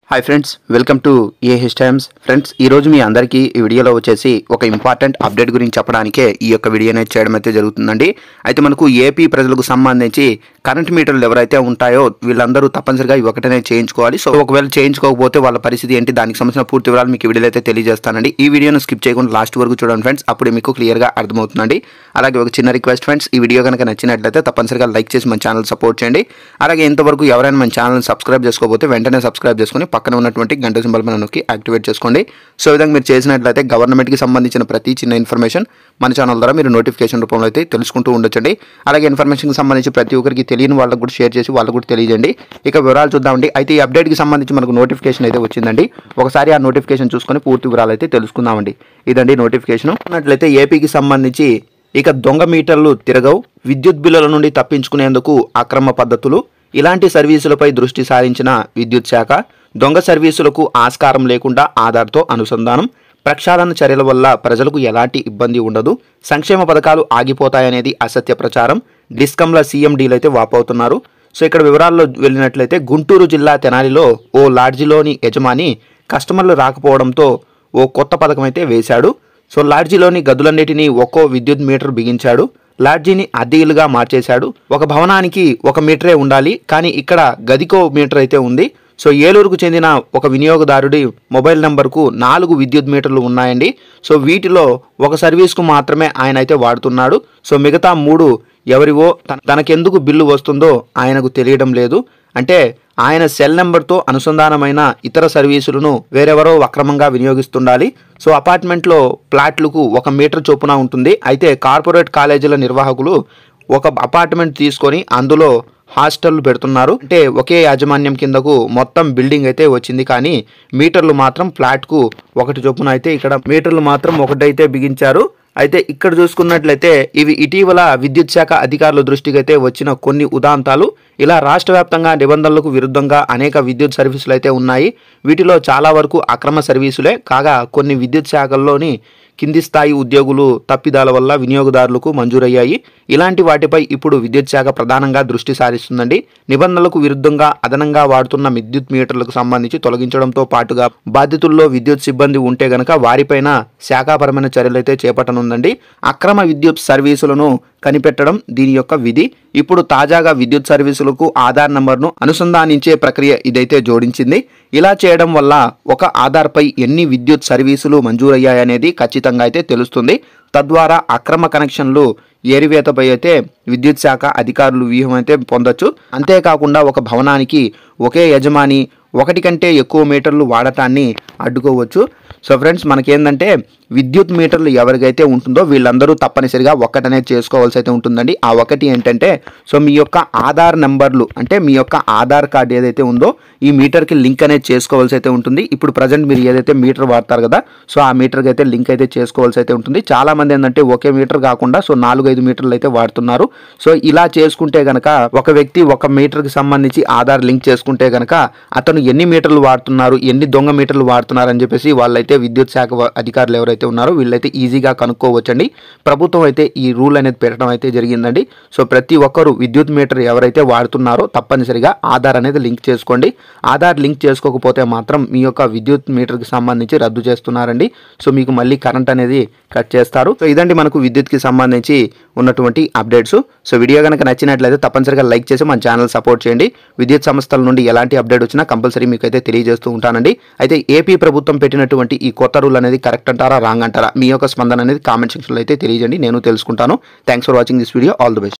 hi friends welcome to ఏ హిస్ టైమ్స్ ఫ్రెండ్స్ ఈ రోజు మీ అందరికీ ఈ వీడియోలో వచ్చేసి ఒక ఇంపార్టెంట్ అప్డేట్ గురించి చెప్పడానికే ఈ యొక్క వీడియో అనేది చేయడం అయితే జరుగుతుందండి అయితే మనకు ఏపీ ప్రజలకు సంబంధించి కరెంట్ మీటర్లు ఎవరైతే ఉంటాయో వీళ్ళందరూ తప్పనిసరిగా ఈ ఒకటనే చేయించుకోవాలి సో ఒకవేళ చేయించుకోకపోతే వాళ్ళ పరిస్థితి ఏంటి దానికి సంబంధించిన పూర్తి వివరాలు మీకు ఈ వీడియోలో అయితే తెలియజేస్తానండి ఈ వీడియోను స్కిప్ చేయకుండా లాస్ట్ వరకు చూడండి ఫ్రెండ్స్ అప్పుడు మీకు క్లియర్గా అర్థమవుతుందండి అలాగే ఒక చిన్న రిక్వెస్ట్ ఫ్రెండ్స్ ఈ వీడియో కనుక నచ్చినట్లయితే తప్పనిసరిగా లైక్ చేసి మన ఛానల్ సపోర్ట్ చేయండి అలాగే ఇంతవరకు ఎవరైనా మన ఛానల్ సబ్స్క్రైబ్ చేసుకోకపోతే వెంటనే సబ్స్క్రైబ్ చేసుకొని పక్కన ఉన్నటువంటి గంట సింబల్ మీద నొక్కి యాక్టివేట్ చేసుకోండి సో ఈ విధంగా మీరు చేసినట్లయితే గవర్నమెంట్కి సంబంధించిన ప్రతి చిన్న ఇన్ఫర్మేషన్ మన ఛానల్ ద్వారా మీరు నోటిఫికేషన్ రూపంలో అయితే తెలుసుకుంటూ ఉండొచ్చండి అలాగే ఇన్ఫర్మేషన్కి సంబంధించి ప్రతి ఒక్కరికి తెలియని వాళ్ళకు కూడా షేర్ చేసి వాళ్ళకు కూడా తెలియజేయండి ఇక వివరాలు చూద్దామండి అయితే ఈ అప్డేట్కి సంబంధించి మనకు నోటిఫికేషన్ అయితే వచ్చిందండి ఒకసారి ఆ నోటిఫికేషన్ చూసుకొని పూర్తి వివరాలు అయితే తెలుసుకుందామండి ఇదండి నోటిఫికేషన్ ఉన్నట్లయితే ఏపీకి సంబంధించి ఇక దొంగ మీటర్లు తిరగవు విద్యుత్ బిల్లుల నుండి తప్పించుకునేందుకు అక్రమ పద్ధతులు ఇలాంటి సర్వీసులపై దృష్టి సారించిన విద్యుత్ శాఖ దొంగ సర్వీసులకు ఆస్కారం లేకుండా ఆధార్తో అనుసంధానం ప్రక్షాళన చర్యల వల్ల ప్రజలకు ఎలాంటి ఇబ్బంది ఉండదు సంక్షేమ పథకాలు ఆగిపోతాయనేది అసత్య ప్రచారం డిస్కంల సీఎండీలు అయితే వాపోతున్నారు సో ఇక్కడ వివరాల్లో వెళ్ళినట్లయితే గుంటూరు జిల్లా తెనాలిలో ఓ లాడ్జిలోని యజమాని కస్టమర్లు రాకపోవడంతో ఓ కొత్త పథకం అయితే వేశాడు సో లాడ్జిలోని గదులన్నిటినీ ఒక్కో విద్యుత్ మీటర్ బిగించాడు లాడ్జీని అద్దె ఇల్లుగా మార్చేశాడు ఒక భవనానికి ఒక మీటరే ఉండాలి కానీ ఇక్కడ గదికో మీటర్ అయితే ఉంది సో ఏలూరుకు చెందిన ఒక వినియోగదారుడి మొబైల్ నెంబర్కు నాలుగు విద్యుత్ మీటర్లు ఉన్నాయండి సో వీటిలో ఒక సర్వీస్కు మాత్రమే ఆయన అయితే వాడుతున్నాడు సో మిగతా మూడు ఎవరివో తన- తనకెందుకు బిల్లు వస్తుందో ఆయనకు తెలియడం లేదు అంటే ఆయన సెల్ నెంబర్తో అనుసంధానమైన ఇతర సర్వీసులను వేరెవరో అక్రమంగా వినియోగిస్తుండాలి సో అపార్ట్మెంట్లో ప్లాట్లకు ఒక మీటర్ చొప్పున ఉంటుంది అయితే కార్పొరేట్ కాలేజీల నిర్వాహకులు ఒక అపార్ట్మెంట్ తీసుకొని అందులో హాస్టల్ పెడుతున్నారు అంటే ఒకే యాజమాన్యం కిందకు మొత్తం బిల్డింగ్ అయితే వచ్చింది కానీ మీటర్లు మాత్రం ఫ్లాట్కు ఒకటి చొప్పున అయితే ఇక్కడ మీటర్లు మాత్రం ఒకటైతే బిగించారు అయితే ఇక్కడ చూసుకున్నట్లయితే ఇవి ఇటీవల విద్యుత్ శాఖ అధికారుల దృష్టికి అయితే వచ్చిన కొన్ని ఉదాంతాలు ఇలా రాష్ట్ర వ్యాప్తంగా నిబంధనలకు విరుద్ధంగా అనేక విద్యుత్ సర్వీసులు అయితే ఉన్నాయి వీటిలో చాలా వరకు అక్రమ సర్వీసులే కాగా కొన్ని విద్యుత్ శాఖల్లోని కింది స్థాయి ఉద్యోగులు తప్పిదాల వల్ల వినియోగదారులకు మంజూరయ్యాయి ఇలాంటి వాటిపై ఇప్పుడు విద్యుత్ శాఖ ప్రధానంగా దృష్టి సారిస్తుందండి నిబంధనలకు విరుద్ధంగా అదనంగా వాడుతున్న విద్యుత్ మీటర్లకు సంబంధించి తొలగించడంతో పాటుగా బాధితుల్లో విద్యుత్ సిబ్బంది ఉంటే గనక వారిపైన శాఖాపరమైన చర్యలు అయితే చేపట్టనుందండి అక్రమ విద్యుత్ సర్వీసులను కనిపెట్టడం దీని యొక్క విధి ఇప్పుడు తాజాగా విద్యుత్ సర్వీసులకు ఆధార్ నంబర్ను అనుసంధానించే ప్రక్రియ ఇదైతే జోడించింది ఇలా చేయడం వల్ల ఒక ఆధార్పై ఎన్ని విద్యుత్ సర్వీసులు మంజూరయ్యాయనేది ఖచ్చితంగా అయితే తెలుస్తుంది తద్వారా అక్రమ కనెక్షన్లు ఏరివేతపై అయితే విద్యుత్ శాఖ అధికారులు వ్యూహం అయితే పొందొచ్చు అంతేకాకుండా ఒక భవనానికి ఒకే యజమాని ఒకటి కంటే ఎక్కువ మీటర్లు వాడటాన్ని అడ్డుకోవచ్చు సో ఫ్రెండ్స్ మనకేందంటే విద్యుత్ మీటర్లు ఎవరికైతే ఉంటుందో వీళ్ళందరూ తప్పనిసరిగా ఒక్కటనేది చేసుకోవాల్సి అయితే ఉంటుందండి ఆ ఒకటి ఏంటంటే సో మీ యొక్క ఆధార్ నెంబర్లు అంటే మీ యొక్క ఆధార్ కార్డు ఏదైతే ఉందో ఈ మీటర్కి లింక్ అనేది చేసుకోవాల్సి అయితే ఉంటుంది ఇప్పుడు ప్రజెంట్ మీరు ఏదైతే మీటర్ వాడతారు కదా సో ఆ మీటర్కి అయితే లింక్ అయితే చేసుకోవాల్సి అయితే ఉంటుంది చాలా మంది ఏంటంటే ఒకే మీటర్ కాకుండా సో నాలుగు ఐదు మీటర్లు అయితే వాడుతున్నారు సో ఇలా చేసుకుంటే గనక ఒక వ్యక్తి ఒక మీటర్కి సంబంధించి ఆధార్ లింక్ చేసుకుంటే గనక అతను ఎన్ని మీటర్లు వాడుతున్నారు ఎన్ని దొంగ మీటర్లు వాడుతున్నారు అని చెప్పేసి వాళ్ళైతే విద్యుత్ శాఖ వ- అధికారులు ఎవరైతే ఉన్నారో వీళ్ళైతే ఈజీగా కనుక్కోవచ్చండి ప్రభుత్వం అయితే ఈ రూల్ అనేది పెట్టడం అయితే జరిగిందండి సో ప్రతి ఒక్కరు విద్యుత్ మీటర్ ఎవరైతే వాడుతున్నారో తప్పనిసరిగా ఆధార్ అనేది లింక్ చేసుకోండి ఆధార్ లింక్ చేసుకోకపోతే మాత్రం మీ యొక్క విద్యుత్ మీటర్కి సంబంధించి రద్దు చేస్తున్నారండి సో మీకు మళ్ళీ కరెంట్ అనేది కట్ చేస్తారు సో ఇదండి మనకు విద్యుత్కి సంబంధించి ఉన్నటువంటి అప్డేట్స్ సో వీడియో కనుక నచ్చినట్లయితే తప్పనిసరిగా లైక్ చేసి మన ఛానల్ సపోర్ట్ చేయండి విద్యుత్ సంస్థల నుండి ఎలాంటి అప్డేట్ వచ్చినా కంపల్సరీ మీకు అయితే తెలియజేస్తూ ఉంటానండి అయితే ఏపీ ప్రభుత్వం పెట్టినటువంటి ఈ కొత్త రూల్ అనేది కరెక్ట్ అంటారా రాంగ్ అంటారా మీ యొక్క స్పందన అనేది కామెంట్ సెక్షన్లో అయితే తెలియజేయండి నేను తెలుసుకుంటాను thanks for watching this video all the best